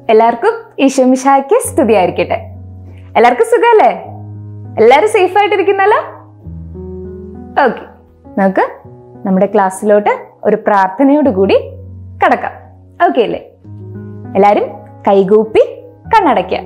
എല്ലാവർക്കും ഈശോമിഷായ്ക്ക് സ്തുതിയായിരിക്കട്ടെ എല്ലാവർക്കും സുഖമല്ലേ എല്ലാവരും സേഫ് ആയിട്ടിരിക്കുന്നല്ലോ ഓക്കെ നമുക്ക് നമ്മുടെ ക്ലാസ്സിലോട്ട് ഒരു പ്രാർത്ഥനയോട് കൂടി കടക്കാം ഓക്കെ അല്ലേ എല്ലാവരും കൈകൂപ്പി കണ്ണടയ്ക്കുക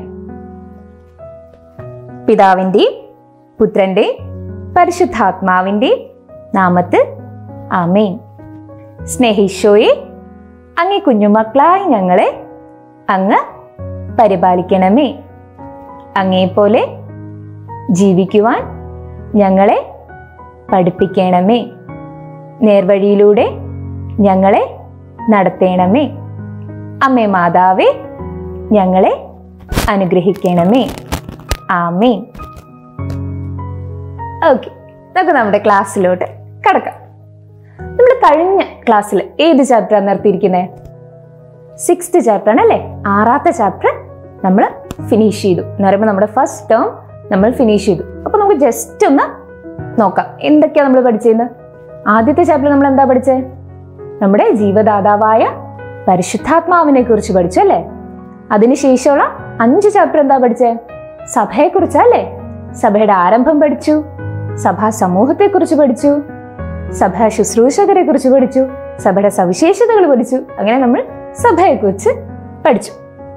പിതാവിൻ്റെയും പുത്രൻ്റെയും പരിശുദ്ധാത്മാവിൻ്റെയും നാമത്തിൽ ആമേൻ സ്നേഹിഷോയെ അങ്ങേ കുഞ്ഞുമക്കളായി ഞങ്ങളെ അങ്ങ് പരിപാലിക്കണമേ അങ്ങേപോലെ ജീവിക്കുവാൻ ഞങ്ങളെ പഠിപ്പിക്കണമേ നേർവഴിയിലൂടെ ഞങ്ങളെ നടത്തേണമേ അമ്മേ മാതാവേ ഞങ്ങളെ അനുഗ്രഹിക്കണമേ ആമേൻ ഓക്കെ നമുക്ക് നമ്മുടെ ക്ലാസ്സിലോട്ട് കടക്കാം നമ്മൾ കഴിഞ്ഞ ക്ലാസ്സിൽ ഏത് ചാപ്റ്ററാണ് നിർത്തിയിരിക്കുന്നത് സിക്സ്ത് ചാപ്റ്റർ ആണ് അല്ലേ ആറാമത്തെ ചാപ്റ്റർ നമ്മൾ ഫിനിഷ് ചെയ്തു എന്ന് പറയുമ്പോൾ നമ്മുടെ ഫസ്റ്റ് ടേം നമ്മൾ ഫിനിഷ് ചെയ്തു അപ്പൊ നമുക്ക് ജസ്റ്റ് ഒന്ന് നോക്കാം എന്തൊക്കെയാ നമ്മൾ പഠിച്ചത് ആദ്യത്തെ ചാപ്റ്റർ നമ്മൾ എന്താ പഠിച്ചത് നമ്മുടെ ജീവദാതാവായ പരിശുദ്ധാത്മാവിനെ കുറിച്ച് പഠിച്ചു അല്ലേ അതിനുശേഷമുള്ള അഞ്ച് ചാപ്റ്റർ എന്താ പഠിച്ചേ സഭയെ കുറിച്ചല്ലേ സഭയുടെ ആരംഭം പഠിച്ചു സഭാ സമൂഹത്തെ കുറിച്ച് പഠിച്ചു സഭാ ശുശ്രൂഷകരെ കുറിച്ച് പഠിച്ചു സഭയുടെ സവിശേഷതകൾ പഠിച്ചു അങ്ങനെ നമ്മൾ സഭയെ കുറിച്ച് പഠിച്ചു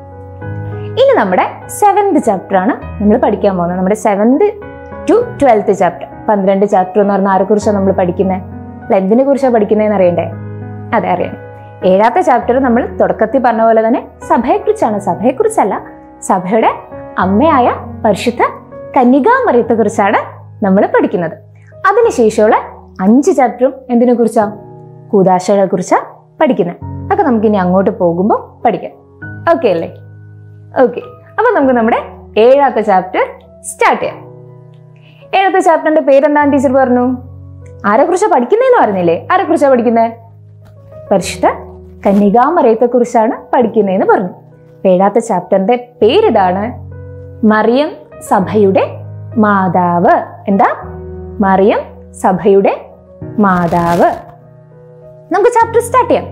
ഇനി നമ്മുടെ സെവൻത് ചാപ്റ്റർ ആണ് നമ്മൾ പഠിക്കാൻ പോകുന്നത് നമ്മുടെ സെവൻത് ടു ട്വൽത്ത് ചാപ്റ്റർ പന്ത്രണ്ട് ചാപ്റ്റർ എന്ന് പറഞ്ഞാൽ ആരെ കുറിച്ചാണ് നമ്മൾ പഠിക്കുന്നത് അല്ല എന്തിനെ കുറിച്ചാണ് പഠിക്കുന്നതെന്ന് അറിയണ്ടേ അതെ അറിയണം ഏഴാമത്തെ ചാപ്റ്റർ നമ്മൾ തുടക്കത്തിൽ പറഞ്ഞ പോലെ തന്നെ സഭയെക്കുറിച്ചാണ് സഭയെക്കുറിച്ചല്ല സഭയുടെ അമ്മയായ പരിശുദ്ധ കന്യകാമറിയത്തെ കുറിച്ചാണ് നമ്മൾ പഠിക്കുന്നത് അതിനുശേഷമുള്ള അഞ്ച് ചാപ്റ്ററും എന്തിനെ കുറിച്ചാ കൂതാശകളെ കുറിച്ചാ പഠിക്കുന്നത് അതൊക്കെ നമുക്ക് ഇനി അങ്ങോട്ട് പോകുമ്പോൾ പഠിക്കാം ഓക്കെ അല്ലേ ഓക്കെ അപ്പൊ നമുക്ക് നമ്മുടെ ഏഴാമത്തെ ചാപ്റ്റർ സ്റ്റാർട്ട് ചെയ്യാം ഏഴാമത്തെ ചാപ്റ്ററിന്റെ പേരെന്താന്ന് ടീച്ചർ പറഞ്ഞു ആരെ കുറിച്ചാ പഠിക്കുന്നതെന്ന് പറഞ്ഞില്ലേ ആരെ കുറിച്ചാ പഠിക്കുന്നത് പരിശുദ്ധ കന്യകാമറയത്തെ കുറിച്ചാണ് പഠിക്കുന്നതെന്ന് പറഞ്ഞു അപ്പൊ ഏഴാമത്തെ ചാപ്റ്ററിന്റെ പേരിതാണ് മറിയം സഭയുടെ മാതാവ് എന്താ മറിയം സഭയുടെ മാതാവ് നമുക്ക് ചാപ്റ്റർ സ്റ്റാർട്ട് ചെയ്യാം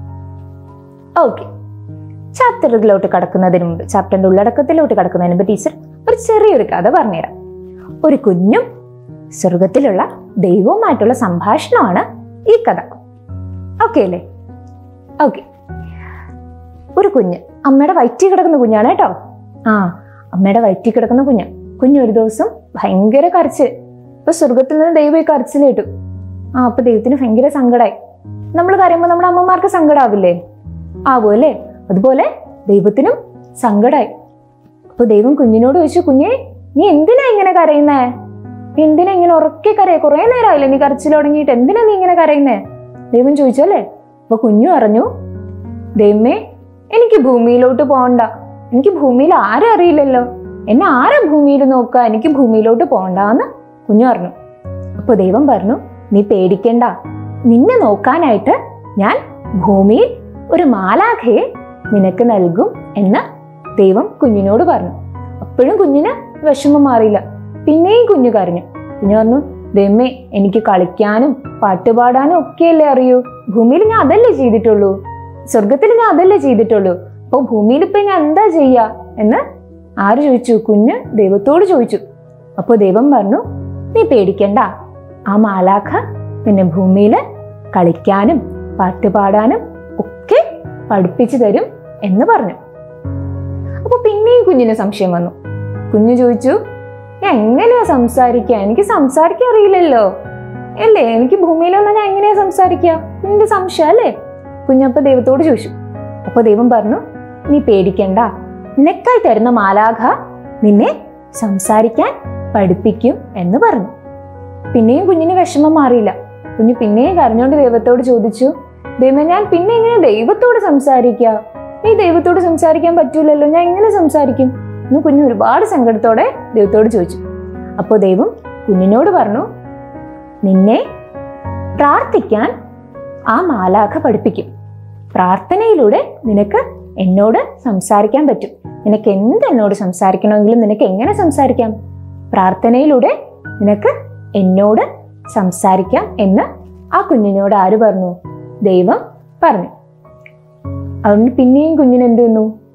ഓക്കെ ചാപ്റ്ററിലോട്ട് കടക്കുന്നതിന് മുമ്പ് ചാപ്റ്ററിന്റെ ഉള്ളടക്കത്തിലോട്ട് കടക്കുന്നതിന് മുമ്പ് ടീച്ചർ ഒരു ചെറിയൊരു കഥ പറഞ്ഞുതരാം ഒരു കുഞ്ഞും സ്വർഗത്തിലുള്ള ദൈവവുമായിട്ടുള്ള സംഭാഷണമാണ് ഈ കഥ ഓക്കെ അല്ലേ ഓക്കെ ഒരു കുഞ്ഞ് അമ്മയുടെ വയറ്റിൽ കിടക്കുന്ന കുഞ്ഞാണ് കേട്ടോ ആ അമ്മയുടെ വയറ്റിൽ കിടക്കുന്ന കുഞ്ഞ് കുഞ്ഞ് ഒരു ദിവസം ഭയങ്കര കരച്ചിൽ ഇപ്പൊ സ്വർഗത്തിൽ നിന്ന് ദൈവം ഈ കരച്ചിൽ കേട്ടു ആ അപ്പൊ ദൈവത്തിന് ഭയങ്കര സങ്കടമായി നമ്മൾ കരയുമ്പോൾ നമ്മുടെ അമ്മമാർക്ക് സങ്കടാവില്ലേ ആവും അല്ലേ അതുപോലെ ദൈവത്തിനും സങ്കടായി അപ്പൊ ദൈവം കുഞ്ഞിനോട് ചോദിച്ചു കുഞ്ഞെ നീ എന്തിനാ ഇങ്ങനെ കരയുന്നേ നീ എന്തിനാ ഇങ്ങനെ ഉറക്കെ കരയ കുറെ നേരമായില്ലേ നീ കരച്ചിൽ തുടങ്ങിയിട്ട് എന്തിനാ നീ ഇങ്ങനെ കരയുന്നേ ദൈവം ചോദിച്ചു അല്ലേ അപ്പൊ കുഞ്ഞു പറഞ്ഞു ദൈവമേ എനിക്ക് ഭൂമിയിലോട്ട് പോകണ്ട എനിക്ക് ഭൂമിയിൽ ആരും അറിയില്ലല്ലോ എന്നെ ആരാ ഭൂമിയിൽ നോക്കുക എനിക്ക് ഭൂമിയിലോട്ട് പോകണ്ടെന്ന് കുഞ്ഞു പറഞ്ഞു അപ്പൊ ദൈവം പറഞ്ഞു നീ പേടിക്കണ്ട നിന്നെ നോക്കാനായിട്ട് ഞാൻ ഭൂമിയിൽ ഒരു മാലാഖയെ നിനക്ക് നൽകും എന്ന് ദൈവം കുഞ്ഞിനോട് പറഞ്ഞു അപ്പോഴും കുഞ്ഞിന് വിഷമം മാറിയില്ല പിന്നെയും കുഞ്ഞു കരഞ്ഞു കുഞ്ഞു പറഞ്ഞു ദൈവമേ എനിക്ക് കളിക്കാനും പാട്ടുപാടാനും ഒക്കെയല്ലേ അറിയൂ ഭൂമിയിൽ ഞാൻ അതല്ലേ ചെയ്തിട്ടുള്ളൂ സ്വർഗത്തിൽ ഞാൻ അതല്ലേ ചെയ്തിട്ടുള്ളൂ അപ്പൊ ഭൂമിയിൽ ഇപ്പൊ ഞാൻ എന്താ ചെയ്യാ എന്ന് ആര് ചോദിച്ചു കുഞ്ഞ് ദൈവത്തോട് ചോദിച്ചു അപ്പൊ ദൈവം പറഞ്ഞു നീ പേടിക്കണ്ട ആ മാലാഖ നിന്നെ ഭൂമിയിൽ കളിക്കാനും പാട്ടുപാടാനും ഒക്കെ പഠിപ്പിച്ചു തരും എന്ന് പറഞ്ഞു അപ്പൊ പിന്നെയും കുഞ്ഞിന് സംശയം വന്നു കുഞ്ഞു ചോദിച്ചു ഞാൻ എങ്ങനെയാ സംസാരിക്കുക എനിക്ക് സംസാരിക്കാൻ അറിയില്ലല്ലോ അല്ലേ എനിക്ക് ഭൂമിയിൽ വന്നാൽ ഞാൻ എങ്ങനെയാ സംസാരിക്കുക നിന്റെ സംശയം അല്ലേ കുഞ്ഞപ്പ ദൈവത്തോട് ചോദിച്ചു അപ്പൊ ദൈവം പറഞ്ഞു നീ പേടിക്കണ്ട നിനക്കായി തരുന്ന മാലാഖ നിന്നെ സംസാരിക്കാൻ പഠിപ്പിക്കും എന്ന് പറഞ്ഞു പിന്നെയും കുഞ്ഞിന് വിഷമം മാറിയില്ല കുഞ്ഞ് പിന്നെയും കരഞ്ഞോണ്ട് ദൈവത്തോട് ചോദിച്ചു ദൈവം ഞാൻ പിന്നെ എങ്ങനെ ദൈവത്തോട് സംസാരിക്കുക നീ ദൈവത്തോട് സംസാരിക്കാൻ പറ്റൂലല്ലോ ഞാൻ എങ്ങനെ സംസാരിക്കും എന്ന് കുഞ്ഞ് ഒരുപാട് സങ്കടത്തോടെ ദൈവത്തോട് ചോദിച്ചു അപ്പോൾ ദൈവം കുഞ്ഞിനോട് പറഞ്ഞു നിന്നെ പ്രാർത്ഥിക്കാൻ ആ മാലാഖ പഠിപ്പിക്കും പ്രാർത്ഥനയിലൂടെ നിനക്ക് എന്നോട് സംസാരിക്കാൻ പറ്റും നിനക്ക് എന്ത് എന്നോട് സംസാരിക്കണമെങ്കിലും നിനക്ക് എങ്ങനെ സംസാരിക്കാം പ്രാർത്ഥനയിലൂടെ നിനക്ക് എന്നോട് സംസാരിക്കാം എന്ന് ആ കുഞ്ഞിനോട് ആര് പറഞ്ഞു ദൈവം പറഞ്ഞു അതുകൊണ്ട് പിന്നെയും കുഞ്ഞിന് എന്ത് വന്നു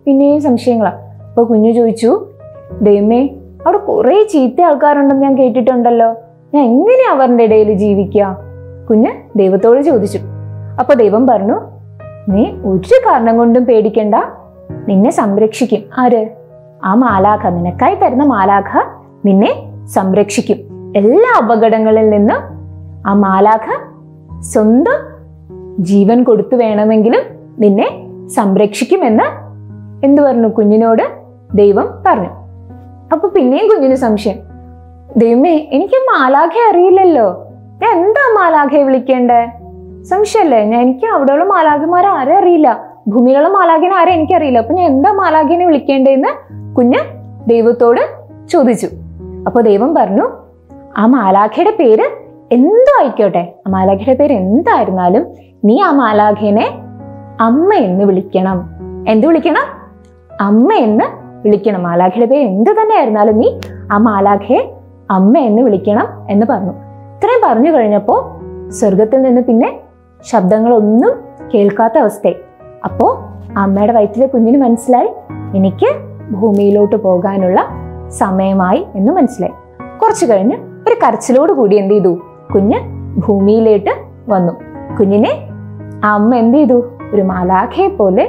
പിന്നെയും സംശയങ്ങളാ അപ്പൊ കുഞ്ഞു ചോദിച്ചു ദൈവമേ അവിടെ കുറെ ചീത്ത ആൾക്കാരുണ്ടെന്ന് ഞാൻ കേട്ടിട്ടുണ്ടല്ലോ ഞാൻ എങ്ങനെയാ അവരുടെ ഇടയിൽ ജീവിക്കുക കുഞ്ഞ് ദൈവത്തോട് ചോദിച്ചു അപ്പൊ ദൈവം പറഞ്ഞു നീ ഒരു കാരണം കൊണ്ടും പേടിക്കണ്ട നിന്നെ സംരക്ഷിക്കും ആര് ആ മാലാഖ നിനക്കായി തരുന്ന മാലാഖ നിന്നെ സംരക്ഷിക്കും എല്ലാ അപകടങ്ങളിൽ നിന്നും ആ മാലാഖ സ്വന്തം ജീവൻ കൊടുത്തു വേണമെങ്കിലും നിന്നെ സംരക്ഷിക്കുമെന്ന് എന്തു പറഞ്ഞു കുഞ്ഞിനോട് ദൈവം പറഞ്ഞു അപ്പൊ പിന്നെയും കുഞ്ഞിന് സംശയം ദൈവമേ എനിക്ക് മാലാഖ അറിയില്ലല്ലോ ഞാൻ എന്താ മാലാഖയെ വിളിക്കേണ്ടേ സംശയമല്ലേ ഞാൻ എനിക്ക് അവിടെയുള്ള മാലാഖമാരെ ആരെ അറിയില്ല ഭൂമിയിലുള്ള മാലാഖിനെ ആരെ എനിക്കറിയില്ല അപ്പൊ ഞാൻ എന്താ മാലാഖിനെ വിളിക്കേണ്ടതെന്ന് കുഞ്ഞ് ദൈവത്തോട് ചോദിച്ചു അപ്പൊ ദൈവം പറഞ്ഞു ആ മാലാഖയുടെ പേര് എന്തോ ആയിക്കോട്ടെ ആ മാലാഖയുടെ പേര് എന്തായിരുന്നാലും നീ ആ മാലാഖേനെ അമ്മ എന്ന് വിളിക്കണം എന്ത് വിളിക്കണം അമ്മ എന്ന് വിളിക്കണം മാലാഖയുടെ പേര് എന്ത് തന്നെ ആയിരുന്നാലും നീ ആ മാലാഖയെ അമ്മ എന്ന് വിളിക്കണം എന്ന് പറഞ്ഞു ഇത്രയും പറഞ്ഞു കഴിഞ്ഞപ്പോ സ്വർഗത്തിൽ നിന്ന് പിന്നെ ശബ്ദങ്ങളൊന്നും കേൾക്കാത്ത അവസ്ഥയായി അപ്പോ അമ്മയുടെ വയറ്റിലെ കുഞ്ഞിന് മനസ്സിലായി എനിക്ക് ഭൂമിയിലോട്ട് പോകാനുള്ള സമയമായി എന്ന് മനസ്സിലായി കുറച്ചു കഴിഞ്ഞ് ഒരു കരച്ചിലോട് കൂടി എന്ത് ചെയ്തു കുഞ്ഞ് ഭൂമിയിലേക്ക് വന്നു കുഞ്ഞിനെ ആ അമ്മ എന്ത് ചെയ്തു ഒരു മാലാഖയെ പോലെ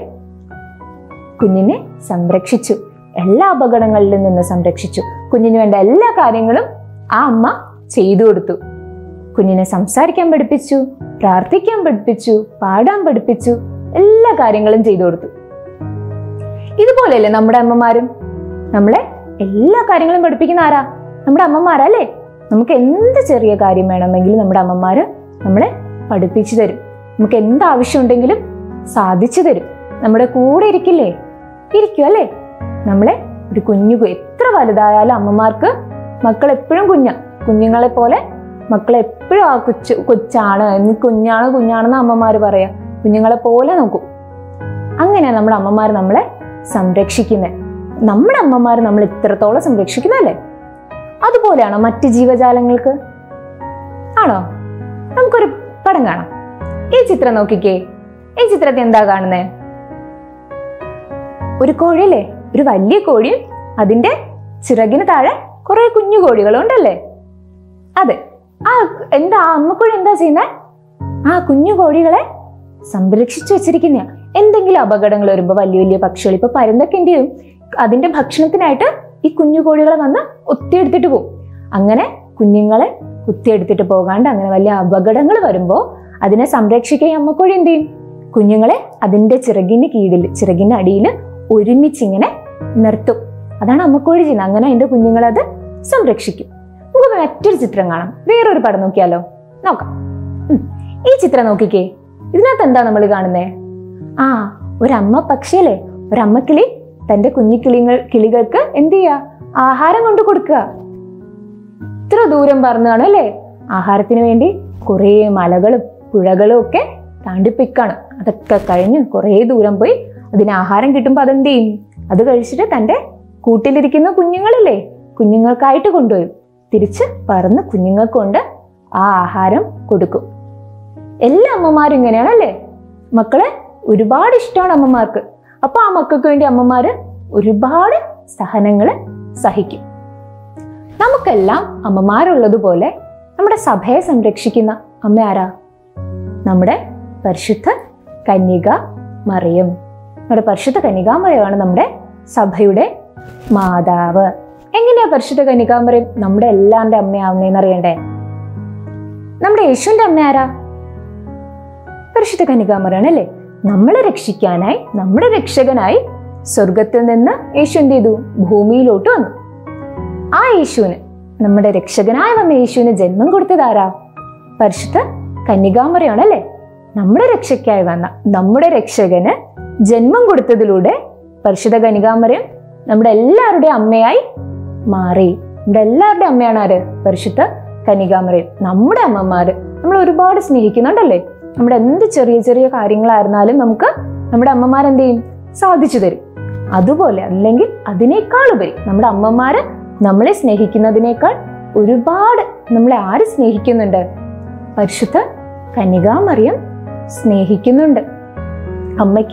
കുഞ്ഞിനെ സംരക്ഷിച്ചു എല്ലാ അപകടങ്ങളിൽ നിന്ന് സംരക്ഷിച്ചു കുഞ്ഞിന് വേണ്ട എല്ലാ കാര്യങ്ങളും ആ അമ്മ ചെയ്തു കൊടുത്തു കുഞ്ഞിനെ സംസാരിക്കാൻ പഠിപ്പിച്ചു പ്രാർത്ഥിക്കാൻ പഠിപ്പിച്ചു പാടാൻ പഠിപ്പിച്ചു എല്ലാ കാര്യങ്ങളും ചെയ്തു കൊടുത്തു ഇതുപോലെയല്ലേ നമ്മുടെ അമ്മമാരും നമ്മളെ എല്ലാ കാര്യങ്ങളും പഠിപ്പിക്കുന്ന ആരാ നമ്മുടെ അമ്മമാരല്ലേ നമുക്ക് എന്ത് ചെറിയ കാര്യം വേണമെങ്കിലും നമ്മുടെ അമ്മമാര് നമ്മളെ പഠിപ്പിച്ചു തരും നമുക്ക് എന്ത് ആവശ്യമുണ്ടെങ്കിലും സാധിച്ചു തരും നമ്മുടെ കൂടെ ഇരിക്കില്ലേ ഇരിക്കും അല്ലേ നമ്മളെ ഒരു കുഞ്ഞു കു- എത്ര വലുതായാലും അമ്മമാർക്ക് മക്കൾ എപ്പോഴും കുഞ്ഞ കുഞ്ഞുങ്ങളെ പോലെ മക്കളെ എപ്പോഴും ആ കൊച്ചു കൊച്ചാണ് എന്ന് കുഞ്ഞാണ് കുഞ്ഞാണെന്ന് അമ്മമാര് പറയാ കുഞ്ഞുങ്ങളെ പോലെ നോക്കും അങ്ങനെ നമ്മുടെ അമ്മമാർ നമ്മളെ സംരക്ഷിക്കുന്നത് നമ്മുടെ അമ്മമാർ നമ്മൾ ഇത്രത്തോളം സംരക്ഷിക്കുന്നതല്ലേ അതുപോലെയാണോ മറ്റ് ജീവജാലങ്ങൾക്ക് ആണോ നമുക്കൊരു പടം കാണാം ഈ ചിത്രം നോക്കിക്കേ ഈ ചിത്രത്തിൽ എന്താ കാണുന്നേ ഒരു കോഴിയല്ലേ ഒരു വലിയ കോഴിയും അതിന്റെ ചിറകിന് താഴെ കുറെ കുഞ്ഞു കോഴികളും ഉണ്ടല്ലേ അതെ ആ എന്താ ആ അമ്മക്കോഴി എന്താ ചെയ്യുന്നേ ആ കുഞ്ഞു കോഴികളെ സംരക്ഷിച്ചു വെച്ചിരിക്കുന്ന എന്തെങ്കിലും അപകടങ്ങൾ വരുമ്പോ വലിയ വലിയ പക്ഷികൾ ഇപ്പൊ പരുന്തൊക്കെ എന്ത് ചെയ്യും അതിന്റെ ഭക്ഷണത്തിനായിട്ട് ഈ കുഞ്ഞു കോഴികളെ വന്ന് ഒത്തിയെടുത്തിട്ട് പോകും അങ്ങനെ കുഞ്ഞുങ്ങളെ കുത്തിയെടുത്തിട്ട് പോകാണ്ട് അങ്ങനെ വലിയ അപകടങ്ങൾ വരുമ്പോ അതിനെ സംരക്ഷിക്കാൻ ഈ അമ്മക്കോഴി എന്ത് ചെയ്യും കുഞ്ഞുങ്ങളെ അതിന്റെ ചിറകിന് കീഴിൽ ചിറകിന്റെ അടിയിൽ ഒരുമിച്ചിങ്ങനെ നിർത്തും അതാണ് അമ്മക്കോഴി ചെയ്യുന്നത് അങ്ങനെ അതിന്റെ കുഞ്ഞുങ്ങളെ അത് സംരക്ഷിക്കും നമുക്ക് മറ്റൊരു ചിത്രം കാണാം വേറൊരു പടം നോക്കിയാലോ നോക്കാം ഉം. ഈ ചിത്രം നോക്കിക്കേ ഇതിനകത്ത് എന്താ നമ്മൾ കാണുന്നേ ആ ഒരമ്മ പക്ഷിയല്ലേ ഒരമ്മ കിളി തന്റെ കുഞ്ഞു കിളികൾ കിളികൾക്ക് എന്ത് ചെയ്യാ ആഹാരം കൊണ്ട് കൊടുക്കുക ഇത്ര ദൂരം പറന്നാണ് അല്ലേ ആഹാരത്തിന് വേണ്ടി കുറേ മലകളും പുഴകളും ഒക്കെ താണ്ടിപ്പിക്കാണ് അതൊക്കെ കഴിഞ്ഞ് കുറേ ദൂരം പോയി അതിന് ആഹാരം കിട്ടുമ്പോൾ അതെന്ത് ചെയ്യും അത് കഴിച്ചിട്ട് തന്റെ കൂട്ടിലിരിക്കുന്ന കുഞ്ഞുങ്ങളില്ലേ കുഞ്ഞുങ്ങൾക്കായിട്ട് കൊണ്ടുപോയി തിരിച്ച് പറന്ന് കുഞ്ഞുങ്ങൾക്ക് കൊണ്ട് ആ ആഹാരം കൊടുക്കും എല്ലാ അമ്മമാരും ഇങ്ങനെയാണല്ലേ മക്കളെ ഒരുപാട് ഇഷ്ടമാണ് അമ്മമാർക്ക് അപ്പൊ ആ മക്കൾക്ക് വേണ്ടി അമ്മമാര് ഒരുപാട് സഹനങ്ങൾ സഹിക്കും നമുക്കെല്ലാം അമ്മമാരുള്ളതുപോലെ നമ്മുടെ സഭയെ സംരക്ഷിക്കുന്ന അമ്മ ആരാ നമ്മുടെ പരിശുദ്ധ കന്യക മറിയം നമ്മുടെ പരിശുദ്ധ കന്യകാമറിയമാണ് നമ്മുടെ സഭയുടെ മാതാവ് എങ്ങനെയാ പരിശുദ്ധ കന്യകാമറിയം നമ്മുടെ എല്ലാന്റെ അമ്മയാവുന്നതെന്ന് അറിയണ്ടേ നമ്മുടെ യേശുവിന്റെ അമ്മ ആരാ പരിശുദ്ധ കന്യകാമറിയാണ് അല്ലേ നമ്മളെ രക്ഷിക്കാനായി നമ്മുടെ രക്ഷകനായി സ്വർഗത്തിൽ നിന്ന് യേശു എന്ത് ചെയ്തു ഭൂമിയിലോട്ട് വന്നു ആ യേശുവിന് നമ്മുടെ രക്ഷകനായി വന്ന യേശുവിന് ജന്മം കൊടുത്തത് ആരാ പരിശുദ്ധ കന്യകാമറിയാണ് അല്ലേ നമ്മുടെ രക്ഷയ്ക്കായി വന്ന നമ്മുടെ രക്ഷകന് ജന്മം കൊടുത്തതിലൂടെ പരിശുദ്ധ കന്യകാമറിയം നമ്മുടെ എല്ലാവരുടെയും അമ്മയായി മാറി നമ്മുടെ എല്ലാവരുടെയും അമ്മയാണ് ആര് പരിശുദ്ധ കന്യകാമറിയം നമ്മുടെ അമ്മമാര് നമ്മൾ ഒരുപാട് സ്നേഹിക്കുന്നുണ്ടല്ലേ നമ്മുടെ എന്ത് ചെറിയ ചെറിയ കാര്യങ്ങളായിരുന്നാലും നമുക്ക് നമ്മുടെ അമ്മമാർ എന്ത് ചെയ്യും സാധിച്ചു തരും അതുപോലെ അല്ലെങ്കിൽ അതിനേക്കാൾ ഉപരി നമ്മുടെ അമ്മമാര് നമ്മളെ സ്നേഹിക്കുന്നതിനേക്കാൾ ഒരുപാട് നമ്മളെ ആര് സ്നേഹിക്കുന്നുണ്ട് പരിശുദ്ധ കന്യകാമറിയം സ്നേഹിക്കുന്നുണ്ട് അമ്മയ്ക്ക്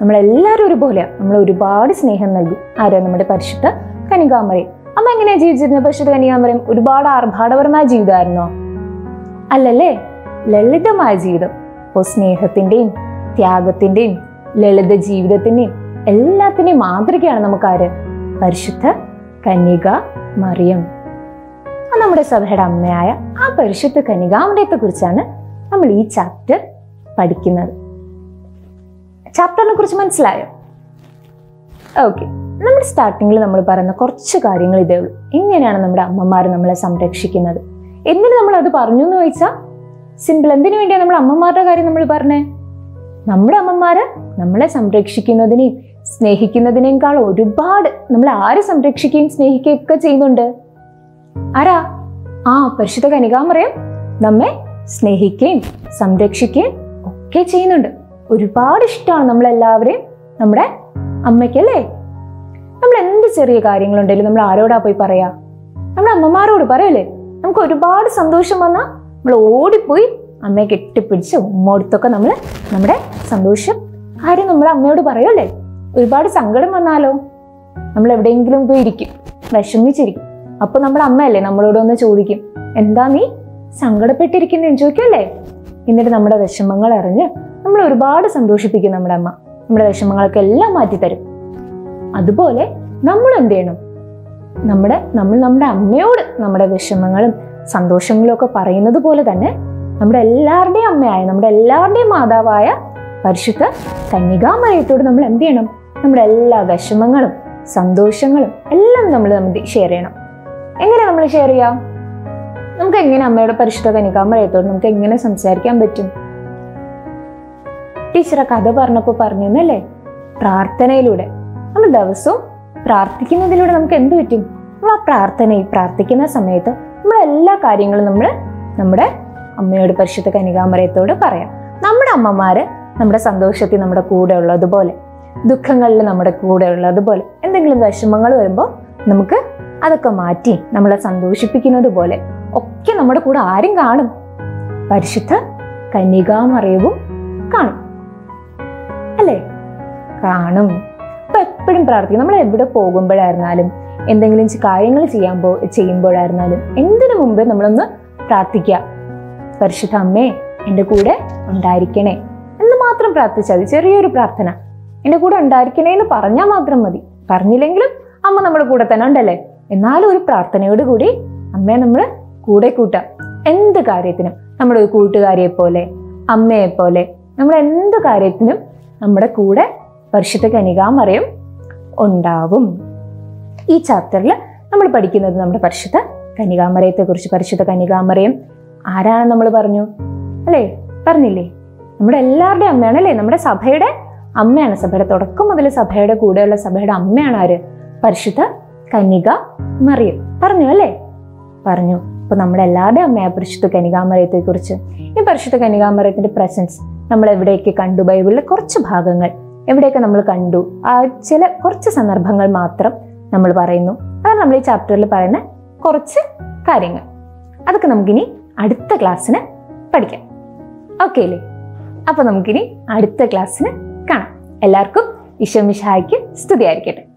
നമ്മളെല്ലാവരും ഒരുപോലെയാ നമ്മൾ ഒരുപാട് സ്നേഹം നൽകും ആരാ നമ്മുടെ പരിശുദ്ധ കനികാമറയും അമ്മ എങ്ങനെയാ ജീവിച്ചിരുന്നത് പരിശുദ്ധ കനികാമറയും ഒരുപാട് ആർഭാടപരമായ ജീവിതമായിരുന്നോ അല്ലല്ലേ ലളിതമായ ജീവിതം അപ്പോൾ സ്നേഹത്തിന്റെയും ത്യാഗത്തിന്റെയും ലളിത ജീവിതത്തിന്റെയും എല്ലാത്തിന്റെയും മാതൃകയാണ് നമുക്കാര് പരിശുദ്ധ കന്യക മറിയം ആ നമ്മുടെ സഭയുടെ അമ്മയായ ആ പരിശുദ്ധ കനികാമറയത്തെ കുറിച്ചാണ് നമ്മൾ ഈ ചാപ്റ്റർ പഠിക്കുന്നത് ചാപ്റ്ററിനെ കുറിച്ച് മനസ്സിലായോ ഓക്കെ നമ്മുടെ സ്റ്റാർട്ടിങ്ങിൽ നമ്മൾ പറയുന്ന കുറച്ച് കാര്യങ്ങൾ ഇതേ ഉള്ളൂ എങ്ങനെയാണ് നമ്മുടെ അമ്മമാർ നമ്മളെ സംരക്ഷിക്കുന്നത് എന്തിനു നമ്മൾ അത് പറഞ്ഞു എന്ന് ചോദിച്ചാൽ സിമ്പിൾ എന്തിനു വേണ്ടിയാണ് നമ്മൾ അമ്മമാരുടെ കാര്യം നമ്മൾ പറഞ്ഞേ നമ്മുടെ അമ്മമാര് നമ്മളെ സംരക്ഷിക്കുന്നതിനെയും സ്നേഹിക്കുന്നതിനേക്കാൾ ഒരുപാട് നമ്മൾ ആര് സംരക്ഷിക്കുകയും സ്നേഹിക്കുകയും ഒക്കെ ചെയ്യുന്നുണ്ട് ആരാ ആ പരിശുദ്ധ കനികാമറയും നമ്മെ സ്നേഹിക്കുകയും സംരക്ഷിക്കുകയും ഒക്കെ ചെയ്യുന്നുണ്ട് ഒരുപാട് ഇഷ്ടമാണ് നമ്മളെല്ലാവരെയും നമ്മുടെ അമ്മയ്ക്കല്ലേ നമ്മൾ എന്ത് ചെറിയ കാര്യങ്ങളുണ്ടെങ്കിലും നമ്മൾ ആരോടാ പോയി പറയാ നമ്മുടെ അമ്മമാരോട് പറയല്ലേ നമുക്ക് ഒരുപാട് സന്തോഷം വന്നാൽ നമ്മൾ ഓടിപ്പോയി അമ്മയെ കെട്ടിപ്പിടിച്ച് ഉമ്മോടുത്തൊക്കെ നമ്മൾ നമ്മുടെ സന്തോഷം കാര്യം നമ്മുടെ അമ്മയോട് പറയല്ലേ ഒരുപാട് സങ്കടം വന്നാലോ നമ്മൾ എവിടെയെങ്കിലും പോയി ഇരിക്കും വിഷമിച്ചിരിക്കും അപ്പൊ നമ്മുടെ അമ്മയല്ലേ നമ്മളോട് ഒന്ന് ചോദിക്കും എന്താ നീ സങ്കടപ്പെട്ടിരിക്കുന്നതെന്ന് ചോദിക്കല്ലേ എന്നിട്ട് നമ്മുടെ വിഷമങ്ങൾ അറിഞ്ഞ് നമ്മൾ ഒരുപാട് സന്തോഷിപ്പിക്കും നമ്മുടെ അമ്മ നമ്മുടെ വിഷമങ്ങളൊക്കെ എല്ലാം മാറ്റിത്തരും അതുപോലെ നമ്മൾ എന്ത് ചെയ്യണം നമ്മുടെ നമ്മൾ നമ്മുടെ അമ്മയോട് നമ്മുടെ വിഷമങ്ങളും സന്തോഷങ്ങളും ഒക്കെ പറയുന്നത് പോലെ തന്നെ നമ്മുടെ എല്ലാവരുടെയും അമ്മയായ നമ്മുടെ എല്ലാവരുടെയും മാതാവായ പരിശുദ്ധ കന്യകാമയത്തോട് നമ്മൾ എന്ത് ചെയ്യണം നമ്മുടെ എല്ലാ വിഷമങ്ങളും സന്തോഷങ്ങളും എല്ലാം നമ്മൾ നമ്മൾ ഷെയർ ചെയ്യണം എങ്ങനെ നമ്മൾ ഷെയർ ചെയ്യാം നമുക്ക് എങ്ങനെ അമ്മയുടെ പരിശുദ്ധ കനികാമറയത്തോട് നമുക്ക് എങ്ങനെ സംസാരിക്കാൻ പറ്റും ടീച്ചറെ കഥ പറഞ്ഞപ്പോൾ പറഞ്ഞു എന്നല്ലേ പ്രാർത്ഥനയിലൂടെ നമ്മൾ ദിവസവും പ്രാർത്ഥിക്കുന്നതിലൂടെ നമുക്ക് എന്ത് പറ്റും നമ്മൾ ആ പ്രാർത്ഥനയിൽ പ്രാർത്ഥിക്കുന്ന സമയത്ത് നമ്മൾ എല്ലാ കാര്യങ്ങളും നമ്മൾ നമ്മുടെ അമ്മയോട് പരിശുദ്ധ കനികാമറയത്തോട് പറയാം നമ്മുടെ അമ്മമാര് നമ്മുടെ സന്തോഷത്തിൽ നമ്മുടെ കൂടെ ഉള്ളതുപോലെ ദുഃഖങ്ങളിൽ നമ്മുടെ കൂടെ ഉള്ളതുപോലെ എന്തെങ്കിലും വിഷമങ്ങൾ വരുമ്പോൾ നമുക്ക് അതൊക്കെ മാറ്റി നമ്മളെ സന്തോഷിപ്പിക്കുന്നത് പോലെ ഒക്കെ നമ്മുടെ കൂടെ ആരും കാണും പരിശുദ്ധ കന്യകാമറിയവും കാണും അല്ലേ കാണും അപ്പൊ എപ്പോഴും പ്രാർത്ഥിക്കും നമ്മൾ എവിടെ പോകുമ്പോഴായിരുന്നാലും എന്തെങ്കിലും ചെ- കാര്യങ്ങൾ ചെയ്യാൻ പോ ചെയ്യുമ്പോഴായിരുന്നാലും എന്തിനു മുമ്പ് നമ്മളൊന്ന് പ്രാർത്ഥിക്കുക പരിശുദ്ധ അമ്മേ എൻ്റെ കൂടെ ഉണ്ടായിരിക്കണേ എന്ന് മാത്രം പ്രാർത്ഥിച്ചാൽ മതി ചെറിയൊരു പ്രാർത്ഥന എൻ്റെ കൂടെ ഉണ്ടായിരിക്കണേ എന്ന് പറഞ്ഞാൽ മാത്രം മതി പറഞ്ഞില്ലെങ്കിലും അമ്മ നമ്മുടെ കൂടെ തന്നെ ഉണ്ടല്ലേ എന്നാലും ഒരു പ്രാർത്ഥനയോട് കൂടി അമ്മയെ നമ്മൾ കൂടെ കൂട്ടാം എന്ത് കാര്യത്തിനും നമ്മുടെ ഒരു കൂട്ടുകാരിയെ പോലെ അമ്മയെ പോലെ നമ്മൾ എന്ത് കാര്യത്തിനും നമ്മുടെ കൂടെ പരിശുദ്ധ കനികാമറയും ഉണ്ടാവും ഈ ചാപ്റ്ററിൽ നമ്മൾ പഠിക്കുന്നത് നമ്മുടെ പരിശുദ്ധ കനികാമറയത്തെ കുറിച്ച് പരിശുദ്ധ കനികാമറയും ആരാണെന്ന് നമ്മൾ പറഞ്ഞു അല്ലേ പറഞ്ഞില്ലേ നമ്മുടെ എല്ലാവരുടെയും അമ്മയാണ് അല്ലേ നമ്മുടെ സഭയുടെ അമ്മയാണ് സഭയുടെ തുടക്കം മുതൽ സഭയുടെ കൂടെയുള്ള സഭയുടെ അമ്മയാണ് ആര് പരിശുദ്ധ കന്യക മറിയം പറഞ്ഞു അല്ലേ പറഞ്ഞു അപ്പൊ നമ്മുടെ എല്ലാവരുടെയും അമ്മയായ പരിശുദ്ധ കനികാമറയത്തെ കുറിച്ച് ഈ പരിശുദ്ധ കനികാമറയത്തിന്റെ പ്രസൻസ് നമ്മൾ എവിടെയൊക്കെ കണ്ടു ബൈബിളിലെ കുറച്ച് ഭാഗങ്ങൾ എവിടെയൊക്കെ നമ്മൾ കണ്ടു ആ ചില കുറച്ച് സന്ദർഭങ്ങൾ മാത്രം നമ്മൾ പറയുന്നു അതാണ് നമ്മൾ ഈ ചാപ്റ്ററിൽ പറയുന്ന കുറച്ച് കാര്യങ്ങൾ അതൊക്കെ നമുക്കിനി അടുത്ത ക്ലാസ്സിന് പഠിക്കാം ഓക്കെ അല്ലേ അപ്പൊ നമുക്കിനി അടുത്ത ക്ലാസ്സിന് കാണാം എല്ലാവർക്കും ഈശോ മിശിഹായ്ക്ക് സ്തുതിയായിരിക്കട്ടെ